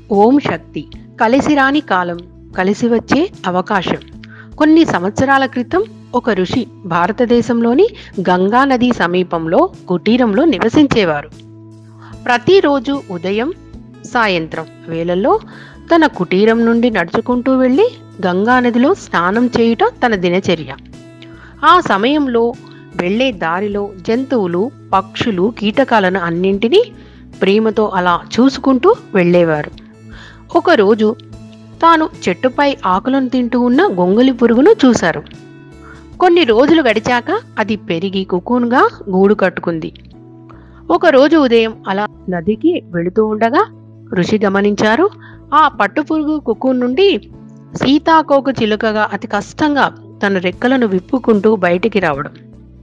ఓం శక్తి కలిసి రాని కాలం కలిసి వచ్చే అవకాశం కొన్ని సంవత్సరాల క్రితం ఒక ఋషి భారతదేశంలోని గంగా నది సమీపంలో కుటీరంలో నివసించేవారు ప్రతిరోజు ఉదయం సాయంత్రం వేళల్లో తన కుటీరం నుండి నడుచుకుంటూ వెళ్ళి గంగా నదిలో స్నానం చేయుట తన దినచర్య ఆ సమయంలో వెళ్ళే దారిలో జంతువులు పక్షులు కీటకాలను అన్నింటినీ ప్రేమతో అలా చూసుకుంటూ వెళ్ళేవారు ఒకరోజు తాను చెట్టుపై ఆకులను తింటూ ఉన్న గొంగలి పురుగును చూశారు కొన్ని రోజులు గడిచాక అది పెరిగి కుకున్గా గూడు కట్టుకుంది ఒకరోజు ఉదయం అలా నదికి వెళుతూ ఉండగా ఋషి గమనించారు ఆ పట్టుపురుగు కుకున్ నుండి సీతాకోక చిలుకగా అతి కష్టంగా తన రెక్కలను విప్పుకుంటూ బయటికి రావడం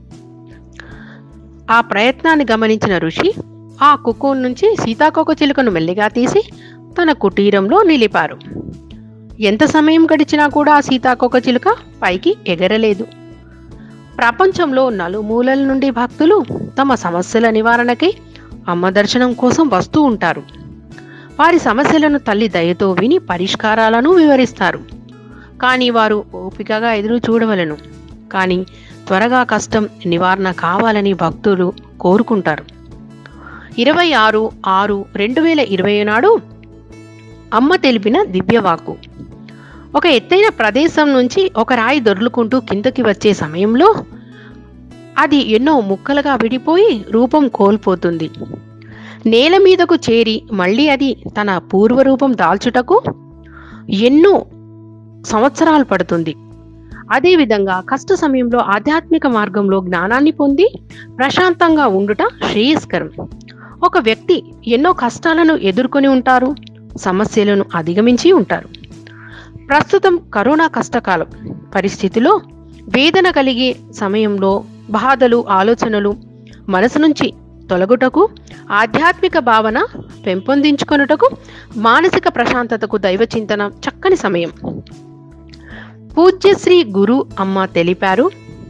ఆ ప్రయత్నాన్ని గమనించిన ఋషి ఆ కుక్కున్ నుంచి సీతాకోక చిలుకను మెల్లిగా తీసి తన కుటీరంలో నిలిపారు ఎంత సమయం గడిచినా కూడా ఆ సీతాకోక చిలుక పైకి ఎగరలేదు ప్రపంచంలో నలుమూలల నుండి భక్తులు తమ సమస్యల నివారణకై అమ్మ దర్శనం కోసం వస్తూ ఉంటారు వారి సమస్యలను తల్లి దయతో విని పరిష్కారాలను వివరిస్తారు కానీ వారు ఓపికగా ఎదురు చూడవలను కానీ త్వరగా కష్టం నివారణ కావాలని భక్తులు కోరుకుంటారు ఇరవై ఆరు ఆరు రెండు వేల ఇరవై నాడు అమ్మ తెలిపిన దివ్యవాకు ఒక ఎత్తైన ప్రదేశం నుంచి ఒక రాయి దొర్లుకుంటూ కిందకి వచ్చే సమయంలో అది ఎన్నో ముక్కలుగా విడిపోయి రూపం కోల్పోతుంది నేల మీదకు చేరి మళ్ళీ అది తన పూర్వరూపం దాల్చుటకు ఎన్నో సంవత్సరాలు పడుతుంది అదేవిధంగా కష్ట సమయంలో ఆధ్యాత్మిక మార్గంలో జ్ఞానాన్ని పొంది ప్రశాంతంగా ఉండుట శ్రేయస్కరం ఒక వ్యక్తి ఎన్నో కష్టాలను ఎదుర్కొని ఉంటారు సమస్యలను అధిగమించి ఉంటారు ప్రస్తుతం కరోనా కష్టకాలం పరిస్థితిలో వేదన కలిగే సమయంలో బాధలు ఆలోచనలు మనసు నుంచి తొలగుటకు ఆధ్యాత్మిక భావన పెంపొందించుకొనుటకు మానసిక ప్రశాంతతకు దైవ చింతన చక్కని సమయం పూజ్యశ్రీ గురు అమ్మ తెలిపారు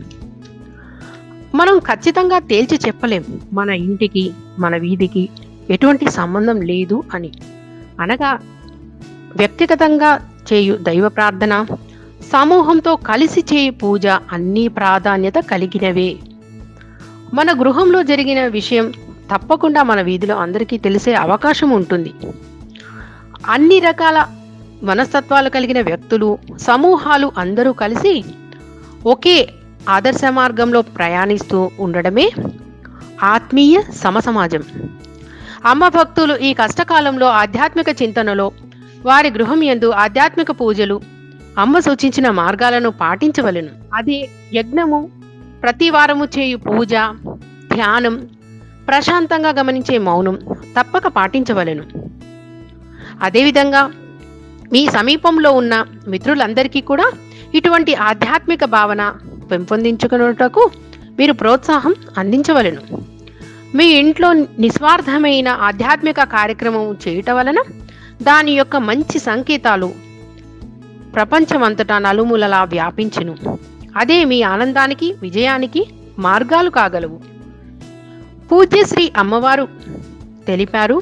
మనం ఖచ్చితంగా తేల్చి చెప్పలేం మన ఇంటికి మన వీధికి ఎటువంటి సంబంధం లేదు అని అనగా వ్యక్తిగతంగా చేయు దైవ ప్రార్థన సమూహంతో కలిసి చేయు పూజ అన్నీ ప్రాధాన్యత కలిగినవే మన గృహంలో జరిగిన విషయం తప్పకుండా మన వీధిలో అందరికీ తెలిసే అవకాశం ఉంటుంది అన్ని రకాల మనస్తత్వాలు కలిగిన వ్యక్తులు సమూహాలు అందరూ కలిసి ఒకే ఆదర్శ మార్గంలో ప్రయాణిస్తూ ఉండడమే ఆత్మీయ సమసమాజం అమ్మ భక్తులు ఈ కష్టకాలంలో ఆధ్యాత్మిక చింతనలో వారి గృహం యందు ఆధ్యాత్మిక పూజలు అమ్మ సూచించిన మార్గాలను పాటించవలెను అదే యజ్ఞము ప్రతి వారము చేయు పూజ ధ్యానం ప్రశాంతంగా గమనించే మౌనం తప్పక పాటించవలెను అదేవిధంగా మీ సమీపంలో ఉన్న మిత్రులందరికీ కూడా ఇటువంటి ఆధ్యాత్మిక భావన పెంపొందించుకున్నటకు మీరు ప్రోత్సాహం అందించవలెను మీ ఇంట్లో నిస్వార్థమైన ఆధ్యాత్మిక కార్యక్రమం చేయటం వలన దాని యొక్క మంచి సంకేతాలు ప్రపంచమంతటా నలుమూలలా వ్యాపించును అదే మీ ఆనందానికి విజయానికి మార్గాలు కాగలవు పూజ్యశ్రీ అమ్మవారు తెలిపారు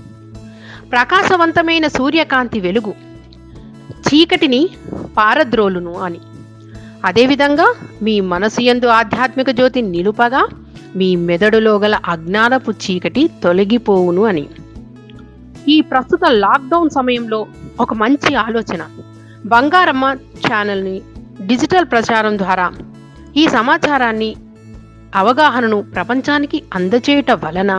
ప్రకాశవంతమైన సూర్యకాంతి వెలుగు చీకటిని పారద్రోలును అని అదేవిధంగా మీ మనసు యందు ఆధ్యాత్మిక జ్యోతి నిలుపగా మీ మెదడులో గల అజ్ఞానపు చీకటి తొలగిపోవును అని ఈ ప్రస్తుత లాక్డౌన్ సమయంలో ఒక మంచి ఆలోచన బంగారమ్మ ఛానల్ని డిజిటల్ ప్రచారం ద్వారా ఈ సమాచారాన్ని అవగాహనను ప్రపంచానికి అందచేయుట వలన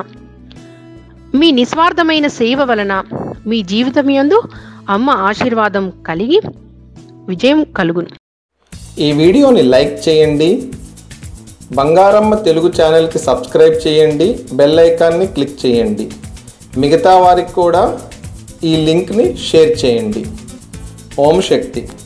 మీ నిస్వార్థమైన సేవ వలన మీ జీవితం యందు అమ్మ ఆశీర్వాదం కలిగి విజయం కలుగును ఈ వీడియోని లైక్ చేయండి బంగారమ్మ తెలుగు ఛానల్కి సబ్స్క్రైబ్ చేయండి బెల్ ఐకాన్ని క్లిక్ చేయండి మిగతా వారికి కూడా ఈ లింక్ని షేర్ చేయండి ఓం శక్తి